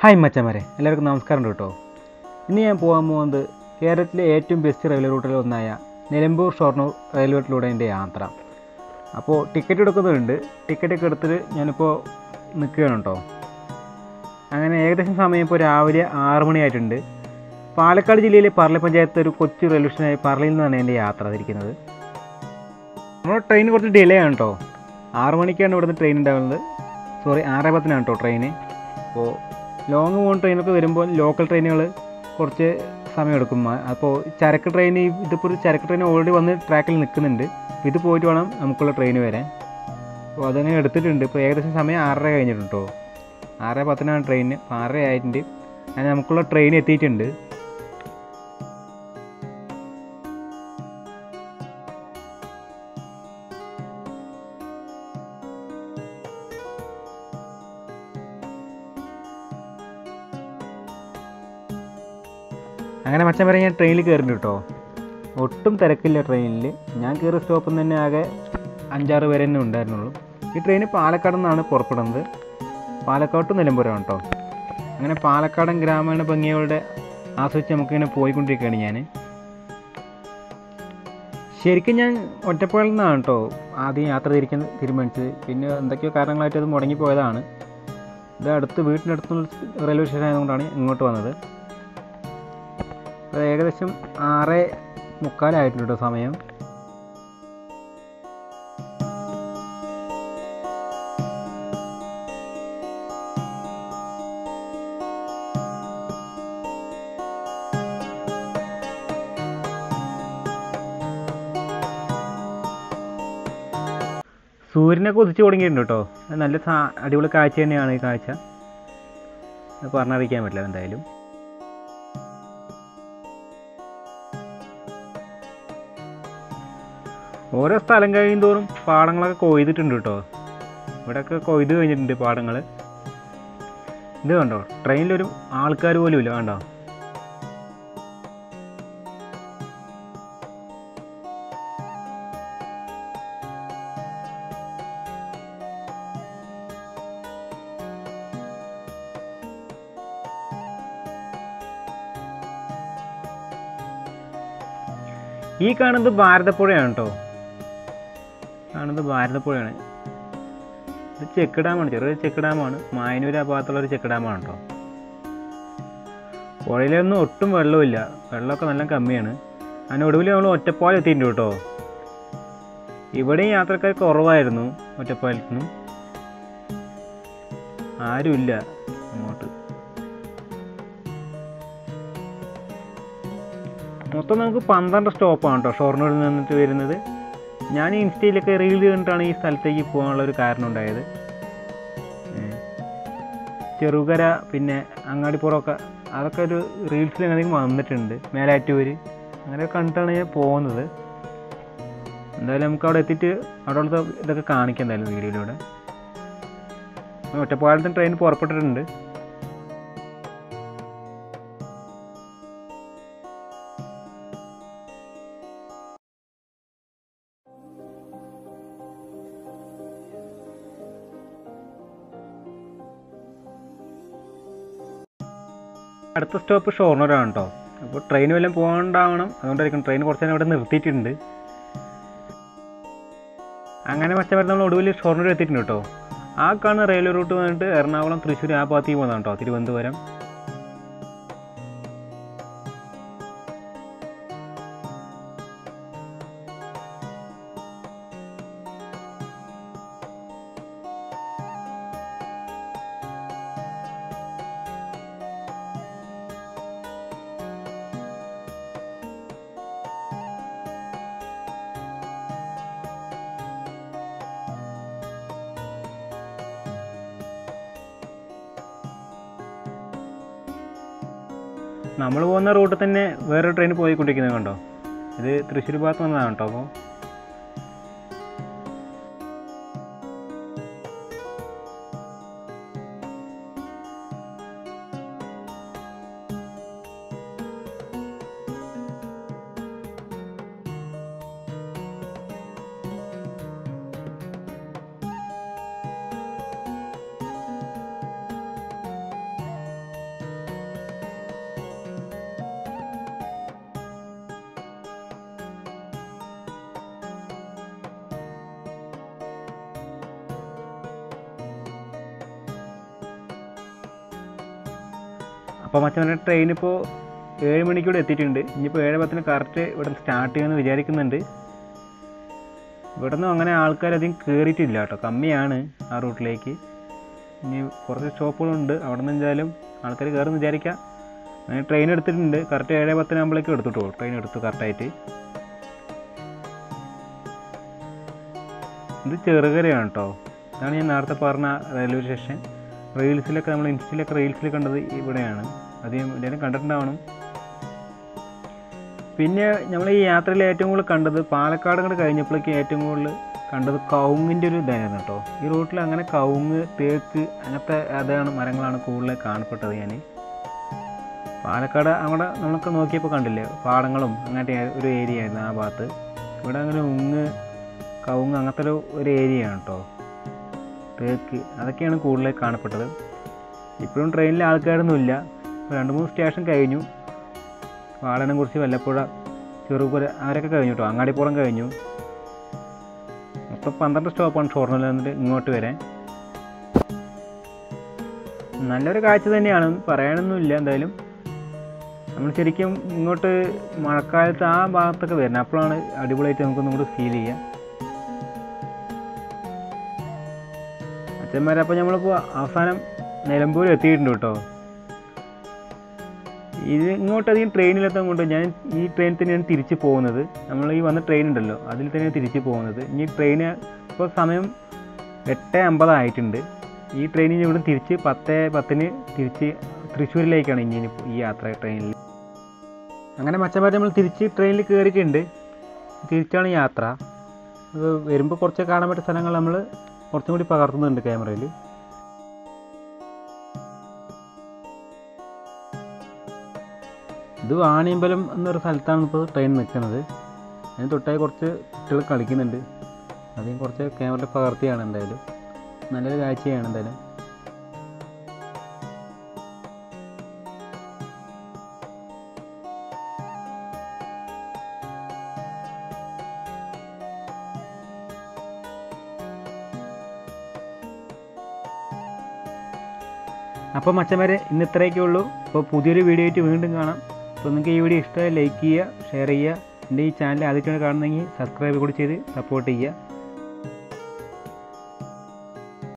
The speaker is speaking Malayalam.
ഹായ് മച്ചമാരെ എല്ലാവർക്കും നമസ്കാരം കേട്ടോ ഇന്ന് ഞാൻ പോകാൻ പോകുന്നത് കേരളത്തിലെ ഏറ്റവും ബെസ്റ്റ് റെയിൽവേ റൂട്ടിൽ ഒന്നായ നിലമ്പൂർ ഷൊർണൂർ റെയിൽവേ റൂട്ടിലൂടെ എൻ്റെ യാത്ര അപ്പോൾ ടിക്കറ്റ് എടുക്കുന്നുണ്ട് ടിക്കറ്റ് ഒക്കെ എടുത്തിട്ട് ഞാനിപ്പോൾ നിൽക്കുകയാണ് കേട്ടോ അങ്ങനെ ഏകദേശം സമയം ഇപ്പോൾ രാവിലെ ആറ് മണിയായിട്ടുണ്ട് പാലക്കാട് ജില്ലയിലെ പറളി പഞ്ചായത്ത് ഒരു കൊച്ചു റെയിൽവേ സ്റ്റേഷനായ പറളിയിൽ നിന്നാണ് എൻ്റെ യാത്ര തിരിക്കുന്നത് നമ്മുടെ ട്രെയിൻ കുറച്ച് ഡിലേ ആണ് കേട്ടോ ആറ് മണിക്കാണ് ഇവിടുന്ന് ട്രെയിൻ ഉണ്ടാകുന്നത് സോറി ആറ് പത്തിനാണ് കേട്ടോ ട്രെയിന് അപ്പോൾ ലോങ് പോകുന്ന ട്രെയിനൊക്കെ വരുമ്പോൾ ലോക്കൽ ട്രെയിനുകൾ കുറച്ച് സമയമെടുക്കും ആ- അപ്പോൾ ചരക്ക് ട്രെയിൻ ഇതിപ്പോൾ ഒരു ചരക്ക് ട്രെയിൻ ഓൾറെഡി വന്ന് ട്രാക്കിൽ നിൽക്കുന്നുണ്ട് അപ്പോൾ ഇത് പോയിട്ട് വേണം നമുക്കുള്ള ട്രെയിൻ വരാൻ അപ്പോൾ അതങ്ങനെ എടുത്തിട്ടുണ്ട് ഇപ്പോൾ ഏകദേശം സമയം ആറര കഴിഞ്ഞിട്ടുണ്ട് കേട്ടോ ആറ് പത്തിനാണ് ട്രെയിൻ അപ്പോൾ ആറര ആയിട്ടുണ്ട് അങ്ങനെ നമുക്കുള്ള ട്രെയിൻ എത്തിയിട്ടുണ്ട് അങ്ങനെ മച്ചൻ വരെ ഞാൻ ട്രെയിനിൽ കയറിയിട്ടുണ്ട് കേട്ടോ ഒട്ടും തിരക്കില്ല ട്രെയിനിൽ ഞാൻ കയറിയ സ്റ്റോപ്പിൽ നിന്ന് തന്നെ ആകെ അഞ്ചാറ് പേര് തന്നെ ഉണ്ടായിരുന്നുള്ളൂ ഈ ട്രെയിൻ പാലക്കാട് നിന്നാണ് പുറപ്പെടുന്നത് പാലക്കാട്ട് നിലമ്പൂരാണ് കേട്ടോ അങ്ങനെ പാലക്കാടൻ ഗ്രാമീണ ഭംഗികളുടെ ആസ്വദിച്ച് നമുക്കിങ്ങനെ പോയിക്കൊണ്ടിരിക്കുകയാണ് ഞാൻ ശരിക്കും ഞാൻ ഒറ്റപ്പാടിൽ നിന്നാണ് കേട്ടോ ആദ്യം യാത്ര തിരിക്കാൻ തീരുമാനിച്ചത് പിന്നെ എന്തൊക്കെയോ കാരണങ്ങളായിട്ട് അത് മുടങ്ങിപ്പോയതാണ് ഇത് അടുത്ത് വീട്ടിനടുത്തുള്ള റെയിൽവേ സ്റ്റേഷൻ ആയതുകൊണ്ടാണ് ഇങ്ങോട്ട് വന്നത് അത് ഏകദേശം ആറ് മുക്കാലായിട്ടുണ്ട് കേട്ടോ സമയം സൂര്യനൊക്കെ ഉദിച്ചു തുടങ്ങിയിട്ടുണ്ട് കേട്ടോ അത് നല്ല സാ- അടിപൊളി കാഴ്ച തന്നെയാണ് ഈ കാഴ്ച അത് പറഞ്ഞറിയിക്കാൻ പറ്റില്ല എന്തായാലും ഓരോ സ്ഥലം കഴിയുന്തോറും പാടങ്ങളൊക്കെ കൊയ്തിട്ടുണ്ട് കേട്ടോ ഇവിടെയൊക്കെ കൊയ്ത് കഴിഞ്ഞിട്ടുണ്ട് പാടങ്ങൾ ഇത് കണ്ടോ ട്രെയിനിലൊരു ആൾക്കാർ പോലും ഇല്ല കണ്ടോ ഈ കാണുന്നത് ഭാരതപ്പുഴയാണ് കേട്ടോ കാണുന്നത് ഭാരതപ്പുഴയാണ് ഇത് ചെക്ക് ഡാമാണ് ചെറിയൊരു ചെക്ക് ഡാമാണ് മായനൂർ ആ ഭാഗത്തുള്ള ഒരു ചെക്ക് ഡാമാണ് കേട്ടോ പുഴയിലൊന്നും ഒട്ടും വെള്ളമില്ല വെള്ളമൊക്കെ നല്ല കമ്മിയാണ് അതിന് ഒടുവിൽ നമ്മൾ ഒറ്റപ്പാലം എത്തിയിട്ടുണ്ട് കേട്ടോ ഇവിടെയും യാത്രക്കാർ കുറവായിരുന്നു ഒറ്റപ്പാലത്തു നിന്നും ആരുമില്ല അങ്ങോട്ട് മൊത്തം നമുക്ക് പന്ത്രണ്ട് സ്റ്റോപ്പാണ് കേട്ടോ ഷൊർണൂരിൽ നിന്നിട്ട് വരുന്നത് ഞാൻ ഇൻസ്റ്റയിലൊക്കെ റീൽ കണ്ടിട്ടാണ് ഈ സ്ഥലത്തേക്ക് പോകാനുള്ള ഒരു കാരണം ഉണ്ടായത് ഏ. ചെറുകര പിന്നെ അങ്ങാടിപ്പുറമൊക്കെ അതൊക്കെ ഒരു റീൽസിൽ എന്തെങ്കിലും വന്നിട്ടുണ്ട് മേലാറ്റൂര് അങ്ങനെ കണ്ടിട്ടാണ് ഞാൻ പോകുന്നത് എന്തായാലും നമുക്ക് അവിടെ എത്തിയിട്ട് അവിടെയുള്ള ഇതൊക്കെ കാണിക്കാം എന്തായാലും വീഡിയോയിലൂടെ ഒറ്റപ്പാലത്തിന് ട്രെയിൻ പുറപ്പെട്ടിട്ടുണ്ട് അടുത്ത സ്റ്റോപ്പ് ഷൊർണൂരാണ് കേട്ടോ അപ്പോൾ ട്രെയിൻ വല്ലതും പോകണ്ടാവണം അതുകൊണ്ടായിരിക്കും ട്രെയിൻ കുറച്ച് നേരം ഇവിടെ നിർത്തിയിട്ടുണ്ട് അങ്ങനെ മച്ചവരെ നമ്മൾ ഒടുവിൽ ഷൊർണൂർ എത്തിയിട്ടുണ്ട് കേട്ടോ ആ കാണുന്ന റെയിൽവേ റൂട്ട് വന്നിട്ട് എറണാകുളം തൃശ്ശൂർ ആ ഭാഗത്തേക്ക് പോകുന്നതാണ് കേട്ടോ തിരുവനന്തപുരം നമ്മൾ പോകുന്ന റൂട്ടിൽ തന്നെ വേറെ ട്രെയിൻ പോയിക്കൊണ്ടിരിക്കുന്നത് കണ്ടോ ഇത് തൃശ്ശൂർ ഭാഗത്ത് വന്നതാണ് കേട്ടോ അപ്പോൾ അപ്പോൾ മച്ചവൻ്റെ ട്രെയിൻ ഇപ്പോൾ ഏഴ് മണിക്കൂടെ എത്തിയിട്ടുണ്ട് ഇനിയിപ്പോൾ ഏഴ് പത്തിന് കറക്റ്റ് ഇവിടെ സ്റ്റാർട്ട് ചെയ്യുമെന്ന് വിചാരിക്കുന്നുണ്ട് ഇവിടെ നിന്നും അങ്ങനെ ആൾക്കാരധികം കയറിയിട്ടില്ല കേട്ടോ കമ്മിയാണ് ആ റൂട്ടിലേക്ക് ഇനി കുറച്ച് സ്റ്റോപ്പുകളുണ്ട് അവിടെ നിന്ന് എന്തായാലും ആൾക്കാർ കയറുമെന്ന് വിചാരിക്കാം അങ്ങനെ ട്രെയിൻ എടുത്തിട്ടുണ്ട് കറക്റ്റ് ഏഴ് പത്തിനാകുമ്പോഴേക്കും എടുത്തിട്ടോ ട്രെയിൻ എടുത്തു കറക്റ്റായിട്ട് ഇത് ചെറുകരയാണ് കേട്ടോ ഇതാണ് ഞാൻ നേരത്തെ പറഞ്ഞ റെയിൽവേ സ്റ്റേഷൻ റീൽസിലൊക്കെ നമ്മൾ ഇൻസ്റ്റയിലൊക്കെ റീൽസിൽ കണ്ടത് ഇവിടെയാണ് അധികം എല്ലാവരും കണ്ടിട്ടുണ്ടാവണം പിന്നെ നമ്മൾ ഈ യാത്രയിൽ ഏറ്റവും കൂടുതൽ കണ്ടത് പാലക്കാട് കൂടെ കഴിഞ്ഞപ്പോഴേക്കും ഏറ്റവും കൂടുതൽ കണ്ടത് കവുങ്ങിൻ്റെ ഒരു ഇതായിരുന്നു കേട്ടോ ഈ റൂട്ടിൽ അങ്ങനെ കവുങ്ങ് തേക്ക് അങ്ങനത്തെ അതാണ് മരങ്ങളാണ് കൂടുതൽ കാണപ്പെട്ടത് ഞാൻ പാലക്കാട് അവിടെ നമ്മളൊക്കെ നോക്കിയപ്പോൾ കണ്ടില്ലേ പാടങ്ങളും അങ്ങനത്തെ ഒരു ഏരിയ ആയിരുന്നു ആ ഭാഗത്ത് ഇവിടെ അങ്ങനെ ഉങ്ങ് കവുങ്ങ് അങ്ങനത്തെ ഒരു ഒരു ഏരിയയാണ് കേട്ടോ തേക്ക് അതൊക്കെയാണ് കൂടുതൽ കാണപ്പെട്ടത് ഇപ്പോഴും ട്രെയിനിൽ ആൾക്കാരൊന്നും ഇല്ല ഇപ്പോൾ രണ്ട് മൂന്ന് സ്റ്റേഷൻ കഴിഞ്ഞു വാടനെ കുറിച്ച് വല്ലപ്പുഴ ചെറുപുര അവരൊക്കെ കഴിഞ്ഞു കേട്ടോ അങ്ങാടിപ്പുറം കഴിഞ്ഞു മൊത്തം പന്ത്രണ്ട് സ്റ്റോപ്പാണ് ഷൊർണൂരിൽ നിന്നിട്ട് ഇങ്ങോട്ട് വരാൻ നല്ലൊരു കാഴ്ച തന്നെയാണ് പറയാനൊന്നുമില്ല എന്തായാലും നമ്മൾ ശരിക്കും ഇങ്ങോട്ട് മഴക്കാലത്ത് ആ ഭാഗത്തൊക്കെ വരുന്നത് അപ്പോഴാണ് അടിപൊളിയായിട്ട് നമുക്കൊന്നും കൂടി ഫീൽ ചെയ്യുക അച്ഛന്മാരെ അപ്പോൾ നമ്മളിപ്പോൾ അവസാനം നിലമ്പൂർ എത്തിയിട്ടുണ്ട് കേട്ടോ ഇത് ഇങ്ങോട്ടധികം ട്രെയിനിലെത്താൻ കൊണ്ട് ഞാൻ ഈ ട്രെയിനിൽ തന്നെയാണ് തിരിച്ച് പോകുന്നത് നമ്മൾ ഈ വന്ന ട്രെയിൻ ഉണ്ടല്ലോ അതിൽ തന്നെയാണ് തിരിച്ച് പോകുന്നത് ഇനി ട്രെയിന് ഇപ്പോൾ സമയം എട്ട് അമ്പതായിട്ടുണ്ട് ഈ ട്രെയിനിൽ ഇവിടെ തിരിച്ച് പത്ത് പത്തിന് തിരിച്ച് തൃശ്ശൂരിലേക്കാണ് ഇനി ഇനി ഈ യാത്ര ട്രെയിനിൽ അങ്ങനെ മച്ചന്മാർ നമ്മൾ തിരിച്ച് ട്രെയിനിൽ കയറിയിട്ടുണ്ട് തിരിച്ചാണ് യാത്ര അത് വരുമ്പോൾ കുറച്ച് കാണാൻ പറ്റിയ സ്ഥലങ്ങൾ നമ്മൾ കുറച്ചും കൂടി പകർത്തുന്നുണ്ട് ക്യാമറയിൽ ഇത് വാണിയമ്പലം എന്നൊരു സ്ഥലത്താണ് ഇപ്പോൾ ട്രെയിൻ നിൽക്കുന്നത് അതിന് തൊട്ടായി കുറച്ച് കുട്ടികൾ കളിക്കുന്നുണ്ട് അധികം കുറച്ച് ക്യാമറയിൽ പകർത്തിയാണ് എന്തായാലും നല്ലൊരു കാഴ്ചയാണ് എന്തായാലും അപ്പോൾ മച്ചന്മാരെ ഇന്ന് ഇത്രയൊക്കെ ഉള്ളൂ അപ്പോൾ പുതിയൊരു വീഡിയോ ആയിട്ട് വീണ്ടും കാണാം അപ്പോൾ നിങ്ങൾക്ക് ഈ വീഡിയോ ഇഷ്ടമായി ലൈക്ക് ചെയ്യുക ഷെയർ ചെയ്യുക എൻ്റെ ഈ ചാനൽ ആദ്യമായിട്ടാണ് കാണുന്നതെങ്കിൽ സബ്സ്ക്രൈബ് കൂടി ചെയ്ത് സപ്പോർട്ട് ചെയ്യുക